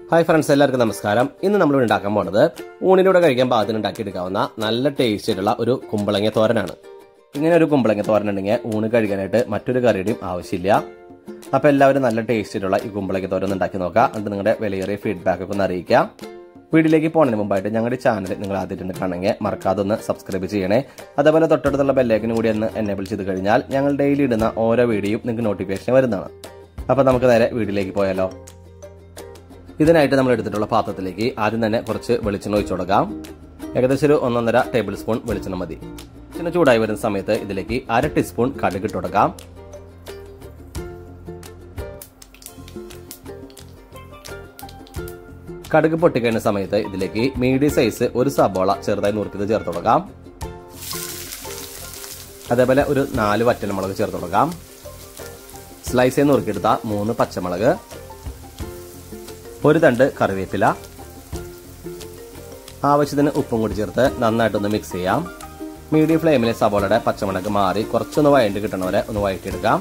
hi friends എല്ലാവർക്കും നമസ്കാരം ഇന്ന് നമ്മൾ ഉണ്ടാക്കാൻ പോണത് ഊണിലൂടെ കഴിക്കാൻ പാകത്തിന് ഉണ്ടാക്കിയെടുക്കാവുന്ന നല്ല ടേസ്റ്റ് ആയിട്ടുള്ള ഒരു കുമ്പളങ്ങ തോരനാണ് ഇങ്ങനെ ഒരു കുമ്പളങ്ങ തോരൻ ഉണ്ടെങ്കിൽ ഊണ് കഴിക്കാനായിട്ട് മറ്റൊരു കറിയുടെയും ആവശ്യമില്ല അപ്പോൾ എല്ലാവരും നല്ല ടേസ്റ്റ് ആയിട്ടുള്ള ഈ കുമ്പളങ്ങ തോരൻ ഒന്ന് ഉണ്ടാക്കി നോക്കുക എന്നിട്ട് നിങ്ങളുടെ വിലയേറിയ ഫീഡ്ബാക്ക് ഒക്കെ ഒന്ന് അറിയിക്കാം വീട്ടിലേക്ക് പോകുന്നതിന് മുമ്പായിട്ട് ഞങ്ങളുടെ ചാനൽ നിങ്ങൾ ആദ്യമായിട്ട് കാണണമെങ്കിൽ മറക്കാതെ ഒന്ന് സബ്സ്ക്രൈബ് ചെയ്യണേ അതേപോലെ തൊട്ടടുത്തുള്ള ബെല്ലേക്കിനും കൂടി ഒന്ന് എനേബിൾ ചെയ്ത് കഴിഞ്ഞാൽ ഞങ്ങൾ ഡെയിലി ഇടുന്ന ഓരോ വീഡിയോയും നിങ്ങൾക്ക് നോട്ടിഫിക്കേഷൻ വരുന്നതാണ് അപ്പോൾ നമുക്ക് നേരെ വീട്ടിലേക്ക് പോയാലോ ഇതിനായിട്ട് നമ്മൾ എടുത്തിട്ടുള്ള പാത്രത്തിലേക്ക് ആദ്യം തന്നെ കുറച്ച് വെളിച്ചെണ്ണ ഒഴിച്ചു കൊടുക്കാം ഏകദേശം ഒരു ഒന്നൊന്നര ടേബിൾ സ്പൂൺ വെളിച്ചെണ്ണ മതി പിന്നെ ചൂടായി വരുന്ന സമയത്ത് ഇതിലേക്ക് അര ടീസ്പൂൺ കടുക് ഇട്ട് കൊടുക്കാം കടുക് പൊട്ടിക്കഴിഞ്ഞ സമയത്ത് ഇതിലേക്ക് മീഡിയം സൈസ് ഒരു സബോള ചെറുതായി നുറുക്കിയത് ചേർത്ത് കൊടുക്കാം അതേപോലെ ഒരു നാല് വറ്റൽമുളക് ചേർത്ത് കൊടുക്കാം സ്ലൈസ് ചെയ്ത് നുറുക്കിയെടുത്ത മൂന്ന് പച്ചമുളക് ഒരു തണ്ട് കറിവേപ്പില ആവശ്യത്തിന് ഉപ്പും കൂടി ചേർത്ത് നന്നായിട്ടൊന്ന് മിക്സ് ചെയ്യാം മീഡിയം ഫ്ലെയിമിൽ സബോളയുടെ പച്ചമുളക് മാറി കുറച്ചൊന്ന് വഴണ്ടി കിട്ടണവരെ ഒന്ന് വഴറ്റിയെടുക്കാം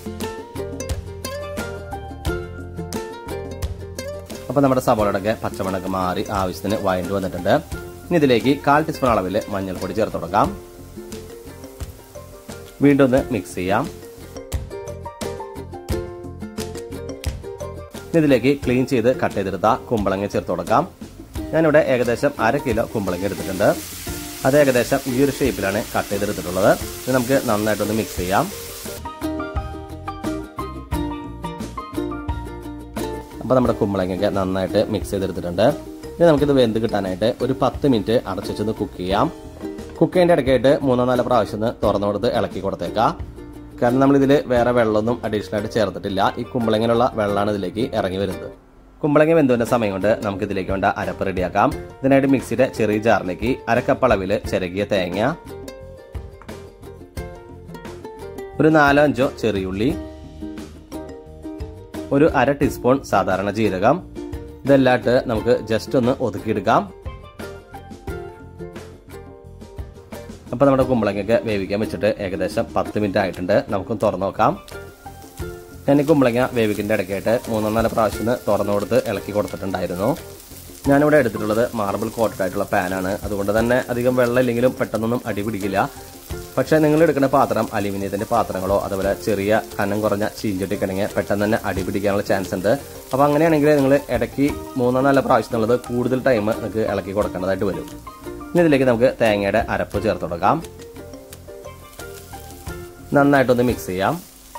അപ്പോൾ നമ്മുടെ സബോളയുടെ പച്ചമുളക് മാറി ആവശ്യത്തിന് വഴണ്ടി വന്നിട്ടുണ്ട് ഇനി ഇതിലേക്ക് കാൽ ടീസ്പൂൺ അളവിൽ മഞ്ഞൾപ്പൊടി ചേർത്ത് കൊടുക്കാം വീണ്ടും ഒന്ന് മിക്സ് ചെയ്യാം ഇതിലേക്ക് ക്ലീൻ ചെയ്ത് കട്ട് ചെയ്തെടുത്ത കുമ്പളങ്ങ ചേർത്ത് കൊടുക്കാം ഞാനിവിടെ ഏകദേശം അര കിലോ കുമ്പളങ്ങ എടുത്തിട്ടുണ്ട് അത് ഏകദേശം ഈ ഒരു ഷേപ്പിലാണ് കട്ട് ചെയ്തെടുത്തിട്ടുള്ളത് ഇത് നമുക്ക് നന്നായിട്ടൊന്ന് മിക്സ് ചെയ്യാം അപ്പോൾ നമ്മുടെ കുമ്പളങ്ങയൊക്കെ നന്നായിട്ട് മിക്സ് ചെയ്തെടുത്തിട്ടുണ്ട് ഇനി നമുക്കിത് വെന്ത് കിട്ടാനായിട്ട് ഒരു പത്ത് മിനിറ്റ് അടച്ചുവെച്ചൊന്ന് കുക്ക് ചെയ്യാം കുക്ക് ചെയ്യേണ്ട ഇടയ്ക്കായിട്ട് മൂന്നോ നാലോ പ്രാവശ്യം ഒന്ന് തുറന്നു കൊടുത്ത് ഇളക്കി കൊടുത്തേക്കാം കാരണം നമ്മൾ ഇതിൽ വേറെ വെള്ളമൊന്നും അഡീഷണൽ ആയിട്ട് ചേർത്തിട്ടില്ല ഈ കുമ്പളങ്ങനുള്ള വെള്ളമാണ് ഇതിലേക്ക് ഇറങ്ങി വരുന്നത് കുമ്പളങ്ങ വെന്തുവിന്റെ സമയം കൊണ്ട് നമുക്ക് ഇതിലേക്ക് വേണ്ട അരപ്പ് റെഡിയാക്കാം ഇതിനായിട്ട് മിക്സിയുടെ ചെറിയ ജാറിലേക്ക് അരക്കപ്പ് അളവിൽ ചിരകിയ തേങ്ങ ഒരു നാലോ അഞ്ചോ ചെറിയുള്ളി ഒരു അര ടീസ്പൂൺ സാധാരണ ജീരകം ഇതെല്ലാട്ട് നമുക്ക് ജസ്റ്റ് ഒന്ന് ഒതുക്കിയെടുക്കാം അപ്പോൾ നമ്മുടെ കുമ്പളങ്ങയൊക്കെ വേവിക്കാൻ വെച്ചിട്ട് ഏകദേശം പത്ത് മിനിറ്റ് ആയിട്ടുണ്ട് നമുക്കും തുറന്നു നോക്കാം ഞാൻ ഈ കുമ്പളങ്ങ വേവിക്കിൻ്റെ ഇടയ്ക്കായിട്ട് മൂന്നോ നാല് പ്രാവശ്യം തുറന്നു കൊടുത്ത് ഇളക്കി കൊടുത്തിട്ടുണ്ടായിരുന്നു ഞാനിവിടെ എടുത്തിട്ടുള്ളത് മാർബിൾ കോട്ടഡ് ആയിട്ടുള്ള പാനാണ് അതുകൊണ്ട് തന്നെ അധികം വെള്ളം ഇല്ലെങ്കിലും പെട്ടെന്നൊന്നും അടി പിടിക്കില്ല പക്ഷേ നിങ്ങൾ എടുക്കുന്ന പാത്രം അലുമിനിയത്തിന്റെ പാത്രങ്ങളോ അതുപോലെ ചെറിയ കനം കുറഞ്ഞ ചീഞ്ചട്ടിക്കണെങ്കിൽ പെട്ടെന്ന് തന്നെ അടി പിടിക്കാനുള്ള ചാൻസ് ഉണ്ട് അപ്പോൾ അങ്ങനെയാണെങ്കിൽ നിങ്ങൾ ഇടയ്ക്ക് മൂന്നോ നാല് പ്രാവശ്യം എന്നുള്ളത് കൂടുതൽ ടൈം നിങ്ങൾക്ക് ഇളക്കി കൊടുക്കേണ്ടതായിട്ട് വരും ഇനി ഇതിലേക്ക് നമുക്ക് തേങ്ങയുടെ അരപ്പ് ചേർത്ത് കൊടുക്കാം നന്നായിട്ടൊന്ന് മിക്സ് ചെയ്യാം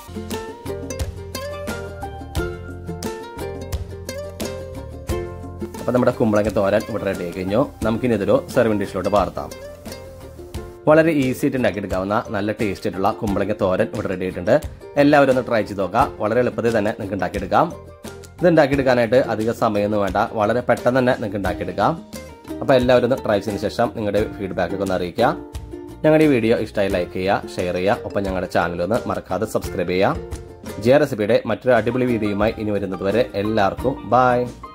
അപ്പൊ നമ്മുടെ കുമ്പളങ്ങ തോരൻ ഇവിടെ റെഡി ആയി കഴിഞ്ഞു നമുക്കിനി ഇതൊരു സെർവിംഗ് ഡിഷിലോട്ട് പാർത്താം വളരെ ഈസി ആയിട്ട് ഉണ്ടാക്കിയെടുക്കാവുന്ന നല്ല ടേസ്റ്റ് ആയിട്ടുള്ള കുമ്പളങ്ങ തോരൻ ഇവിടെ റെഡി ആയിട്ടുണ്ട് എല്ലാവരും ഒന്ന് ട്രൈ ചെയ്ത് നോക്കാം വളരെ എളുപ്പത്തിൽ തന്നെ നിങ്ങൾക്ക് ഉണ്ടാക്കിയെടുക്കാം ഇത് ഉണ്ടാക്കിയെടുക്കാനായിട്ട് അധിക സമയമൊന്നും വേണ്ട വളരെ പെട്ടെന്ന് തന്നെ നിങ്ങൾക്ക് ഉണ്ടാക്കിയെടുക്കാം അപ്പോൾ എല്ലാവരും ഒന്ന് ട്രൈ ചെയ്തതിന് ശേഷം നിങ്ങളുടെ ഫീഡ്ബാക്ക് ഒക്കെ ഒന്ന് അറിയിക്കുക ഞങ്ങളുടെ ഈ വീഡിയോ ഇഷ്ടമായി ലൈക്ക് ചെയ്യുക ഷെയർ ചെയ്യുക ഒപ്പം ഞങ്ങളുടെ ചാനൽ ഒന്ന് മറക്കാതെ സബ്സ്ക്രൈബ് ചെയ്യുക ജെ റെസിപ്പിയുടെ മറ്റൊരു അടിപൊളി വീഡിയോയുമായി ഇനി വരുന്നത് വരെ എല്ലാവർക്കും ബൈ